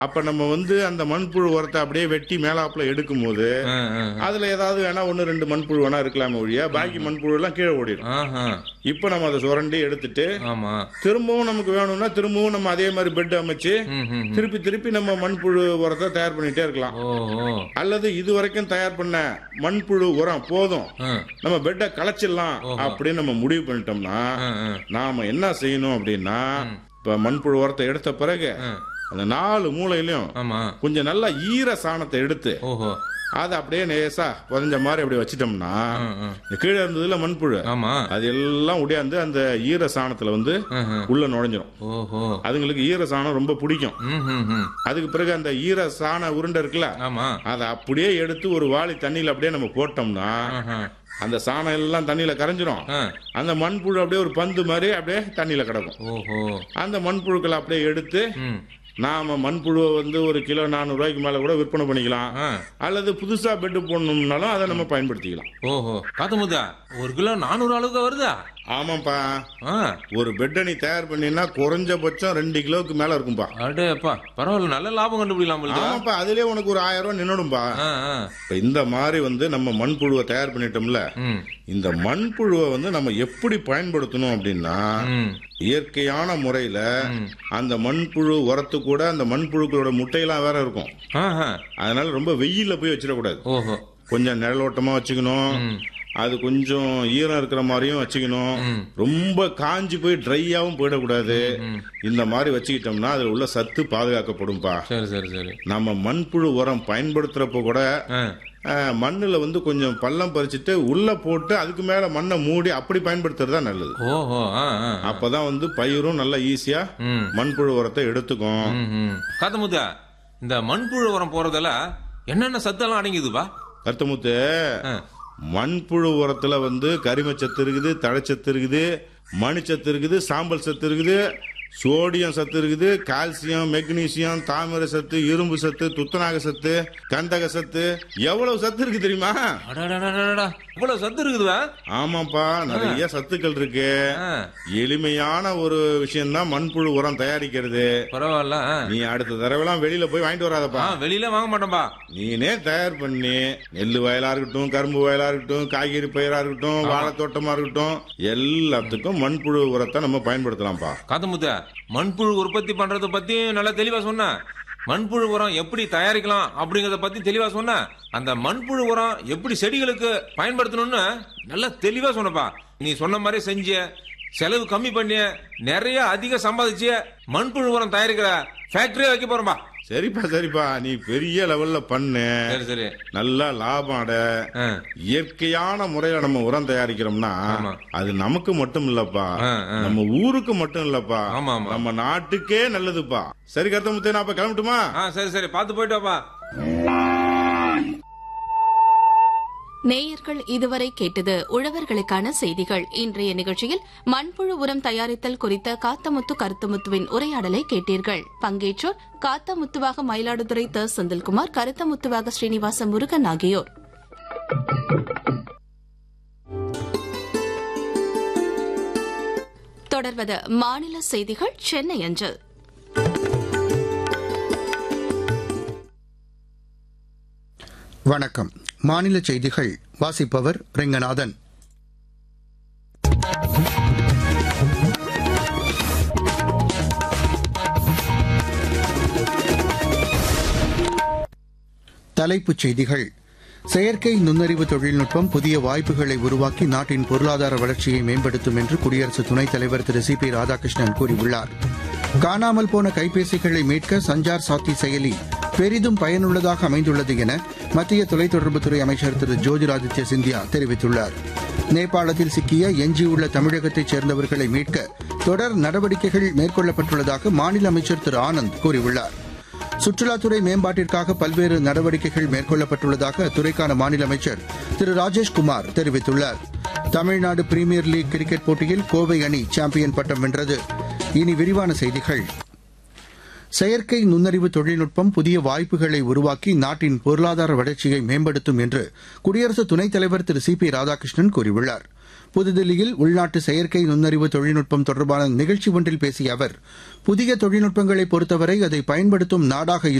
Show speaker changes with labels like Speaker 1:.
Speaker 1: அப்ப நம்ம வந்து அந்த மண்புழு உரத்தை அப்படியே வெட்டி மேலாப்புல எடுக்கும் போது
Speaker 2: ஆ, ஆ.
Speaker 1: அதுல ஏதாவது வேணா ஒன்னு ரெண்டு மண்புழு வேணா இருக்கலாமே ஒழிய பாக்கி மண்புழு எல்லாம் கீழே ஓடிடும்
Speaker 2: ஆஹா.
Speaker 1: இப்ப நம்ம அதை சுரண்டி எடுத்துட்டு
Speaker 2: ஆமா
Speaker 1: திரும்பவும் நமக்கு வேணும்னா திரும்பவும் நம்ம அதே மாதிரி பெட் அமைச்சு
Speaker 2: ம், ம், ம்.
Speaker 1: திருப்பி திருப்பி நம்ம மண்புழு உரத்தை தயார் பண்ணிட்டே இருக்கலாம்
Speaker 2: ஓ ஓ
Speaker 1: அல்லது இது வரைக்கும் தயார் பண்ண மண்புழு உரம் போதும்
Speaker 2: ஆ,
Speaker 1: நம்ம பெட்டை களைச்சிடலாம் அப்படின்னு நம்ம முடிவு பண்ணிட்டோம்னா
Speaker 2: ஆ, ஆ.
Speaker 1: நாம என்ன செய்யணும் அப்படின்னா இப்ப மண்புழு உரத்தை எடுத்த பிறகு
Speaker 2: ஆ.
Speaker 1: அந்த நாலு மூலையிலும்
Speaker 2: ஆமா
Speaker 1: கொஞ்சம் நல்லா ஈர சாணத்தை எடுத்து
Speaker 2: ஓஹோ
Speaker 1: அதை அப்படியே நேசா புதஞ்ச மாதிரி அப்படி வச்சிட்டோம்னா
Speaker 2: ஆ, ஆ.
Speaker 1: இந்த கீழே இருந்ததுல மண்புழு
Speaker 2: ஆமா
Speaker 1: அது எல்லாம் உடையாந்து அந்த ஈர சாணத்துல வந்து
Speaker 2: ஆஹா.
Speaker 1: உள்ள நுழைஞ்சிரும்
Speaker 2: ஓஹோ
Speaker 1: அதுங்களுக்கு ஈர சாணம் ரொம்ப பிடிக்கும்
Speaker 2: ம், ம், ம்.
Speaker 1: அதுக்கு பிறகு அந்த ஈர சாண உருண்டை இருக்குல்ல
Speaker 2: ஆமா
Speaker 1: அதை அப்படியே எடுத்து ஒரு வாளி தண்ணியில அப்படியே நம்ம போட்டோம்னா
Speaker 2: ஆஹா.
Speaker 1: அந்த சாணம் எல்லாம் தண்ணியில கரைஞ்சிரும்
Speaker 2: ஆ.
Speaker 1: அந்த மண்புழு அப்படியே ஒரு பந்து மாதிரி அப்படியே தண்ணியில கிடக்கும்
Speaker 2: ஓஹோ
Speaker 1: அந்த மண்புழுக்களை அப்படியே எடுத்து
Speaker 2: ம்
Speaker 1: நாம மண்புழுவை வந்து ஒரு கிலோ நானூறு ரூபாய்க்கு மேல கூட விற்பனை பண்ணிக்கலாம்
Speaker 2: ஆ.
Speaker 1: அல்லது புதுசா பெட்டு போடணும்னாலும் அதை நம்ம பயன்படுத்திக்கலாம்
Speaker 2: ஓஹோ காத்தமுதா ஒரு கிலோ நானூறு அளவுக்கு வருதா
Speaker 1: ஆமாப்பா
Speaker 2: ஆ
Speaker 1: ஒரு பெட்டை நீ தயார் பண்ணினா குறைஞ்சபட்சம் ரெண்டு கிலோவுக்கு மேல இருக்கும்பா
Speaker 2: அடேப்பா பரவாயில்ல நல்ல லாபம் கண்டுபிடிக்கலாம் போல
Speaker 1: ஆமாப்பா அதுலயே உனக்கு ஒரு ஆயிரம் ரூபாய் நின்னுடும்பா
Speaker 2: ஆ ஆ
Speaker 1: இப்ப இந்த மாதிரி வந்து நம்ம மண்புழுவை தயார் பண்ணிட்டோம்ல
Speaker 2: ம்
Speaker 1: இந்த மண்புழுவை வந்து நம்ம எப்படி பயன்படுத்தணும் அப்படின்னா
Speaker 2: ம்
Speaker 1: இயற்கையான முறையில அந்த மண்புழு உரத்து கூட அந்த மண்புழுக்களோட முட்டையெல்லாம் வேற இருக்கும்
Speaker 2: ஆஹா
Speaker 1: அதனால ரொம்ப வெயில்ல போய் வச்சிடக்கூடாது
Speaker 2: ஓஹோ
Speaker 1: கொஞ்சம் நிழலோட்டமா வச்சுக்கணும் அது கொஞ்சம் ஈரம் இருக்கிற மாதிரியும் வச்சுக்கணும் ரொம்ப காஞ்சி போய் ட்ரையாவும் போயிடக்கூடாது இந்த மாதிரி வச்சுக்கிட்டோம்னா அதுல உள்ள சத்து பாதுகாக்கப்படும்பா
Speaker 2: சரி சரி சரி
Speaker 1: நம்ம மண்புழு உரம் பயன்படுத்துறப்ப கூட
Speaker 2: ஆ
Speaker 1: அஹ், மண்ணுல வந்து கொஞ்சம் பள்ளம் பறிச்சுட்டு உள்ள போட்டு அதுக்கு மேல மண்ணை மூடி அப்படி பயன்படுத்துறது தான் நல்லது
Speaker 2: ஓஹோ ஆ ஆ
Speaker 1: அப்பதான் வந்து பயிரும் நல்லா ஈஸியா
Speaker 2: ம்
Speaker 1: மண்புழு உரத்தை எடுத்துக்கும்
Speaker 2: ம், ம். காத்தமுத்தா இந்த மண்புழு உரம் போறதுல என்னென்ன சத்தெல்லாம் அடங்கிதுப்பா
Speaker 1: கருத்தமுத்து
Speaker 2: ஆ.
Speaker 1: மண்புழு உரத்துல வந்து கரிமச்சத்து இருக்குது தழைச்சத்து இருக்குது மணிச்சத்து இருக்குது சாம்பல் சத்து இருக்குது சோடியம் சத்து இருக்குது கால்சியம் மெக்னீசியம் தாமிர சத்து இரும்பு சத்து துத்தநாக சத்து கந்தக சத்து எவ்வளவு சத்து இருக்கு தெரியுமா
Speaker 2: அடடடடடா இவ்வளவு சத்து இருக்குதுவா
Speaker 1: ஆமாப்பா நிறைய சத்துக்கள் இருக்கு
Speaker 2: ஆ,
Speaker 1: எளிமையான ஒரு விஷயம்தான் மண்புழு உரம் தயாரிக்கிறது
Speaker 2: பரவாயில்ல ஆ.
Speaker 1: நீ அடுத்த தடவைலாம் வெளியில போய் வாங்கிட்டு வராதப்பா
Speaker 2: ஆ வெளியில வாங்க மாட்டோம்பா
Speaker 1: நீனே தயார் பண்ணி நெல் வயலா இருக்கட்டும் கரும்பு வயலா இருக்கட்டும் காய்கறி பயிரா இருக்கட்டும் வாழை தோட்டமா இருக்கட்டும் எல்லாத்துக்கும் மண்புழு உரத்தை நம்ம பயன்படுத்தலாம்ப்பா
Speaker 2: காத்தமுத்த மண்புழு உற்பத்தி பண்றத பத்தி நல்லா தெளிவா சொன்ன மண்புழு உரம் எப்படி தயாரிக்கலாம் அப்படிங்கறத பத்தி தெளிவா சொன்ன அந்த மண்புழு உரம் எப்படி செடிகளுக்கு பயன்படுத்தணும்னு நல்லா தெளிவா சொன்னப்பா நீ சொன்ன மாதிரி செஞ்ச செலவு கம்மி பண்ணி நிறைய அதிக சம்பாதிச்சு மண்புழு உரம் தயாரிக்கிற ஃபேக்டரியே வைக்க போறோம்பா
Speaker 1: சரிப்பா சரிப்பா நீ பெரிய லெவல்ல பண்ணு
Speaker 2: சரி சரி
Speaker 1: நல்லா லாபம் அட
Speaker 2: ஆ,
Speaker 1: இயற்கையான முறையில நம்ம உரம் தயாரிக்கிறோம்னா
Speaker 2: ஆமா.
Speaker 1: அது நமக்கு மட்டும் இல்லப்பா
Speaker 2: ஆ, ஆ.
Speaker 1: நம்ம ஊருக்கு மட்டும் இல்லப்பா
Speaker 2: ஆமா, ஆமா.
Speaker 1: நம்ம நாட்டுக்கே நல்லதுப்பா சரி கருத்தமுத்தே நான் அப்ப கிளம்பட்டுமா
Speaker 2: ஆ சரி சரி பார்த்து போயிட்டு வாப்பா
Speaker 3: நேயர்கள் இதுவரை கேட்டது உழவர்களுக்கான செய்திகள் இன்றைய நிகழ்ச்சியில் மண்புழு உரம் தயாரித்தல் குறித்த காத்தமுத்து கருத்தமுத்துவின் உரையாடலை கேட்டீர்கள் பங்கேற்றோர் காத்தமுத்துவாக மயிலாடுதுறை த செந்தில்குமார் கருத்தமுத்துவாக ஸ்ரீனிவாச முருகன் ஆகியோர் தொடர்வது மாநில செய்திகள் சென்னை அஞ்சல்
Speaker 4: வணக்கம் மாநில செய்திகள் வாசிப்பவர் ரெங்கநாதன் தலைப்புச் செய்திகள் செயற்கை நுண்ணறிவு தொழில்நுட்பம் புதிய வாய்ப்புகளை உருவாக்கி நாட்டின் பொருளாதார வளர்ச்சியை மேம்படுத்தும் என்று குடியரசு துணைத் தலைவர் திரு சி பி ராதாகிருஷ்ணன் கூறியுள்ளார் காணாமல் போன கைபேசிகளை மீட்க சஞ்சார் சாத்தி செயலி பெரிதும் பயனுள்ளதாக அமைந்துள்ளது என மத்திய தொலைத்தொடர்புத்துறை அமைச்சர் திரு ஜோதிராதித்ய சிந்தியா தெரிவித்துள்ளார் நேபாளத்தில் சிக்கிய எஞ்சியுள்ள தமிழகத்தைச் சேர்ந்தவர்களை மீட்க தொடர் நடவடிக்கைகள் மேற்கொள்ளப்பட்டுள்ளதாக மாநில அமைச்சர் திரு ஆனந்த் கூறியுள்ளார் சுற்றுலாத்துறை மேம்பாட்டிற்காக பல்வேறு நடவடிக்கைகள் மேற்கொள்ளப்பட்டுள்ளதாக அத்துறைக்கான மாநில அமைச்சர் திரு ராஜேஷ்குமார் தெரிவித்துள்ளார் தமிழ்நாடு பிரீமியர் லீக் கிரிக்கெட் போட்டியில் கோவை அணி சாம்பியன் பட்டம் வென்றது இனி விரிவான செய்திகள் செயற்கை நுண்ணறிவு தொழில்நுட்பம் புதிய வாய்ப்புகளை உருவாக்கி நாட்டின் பொருளாதார வளர்ச்சியை மேம்படுத்தும் என்று குடியரசு துணைத் தலைவர் திரு சி பி ராதாகிருஷ்ணன் கூறியுள்ளார் புதுதில்லியில் உள்நாட்டு செயற்கை நுண்ணறிவு தொழில்நுட்பம் தொடர்பான நிகழ்ச்சி ஒன்றில் பேசிய அவர் புதிய தொழில்நுட்பங்களை பொறுத்தவரை அதை பயன்படுத்தும் நாடாக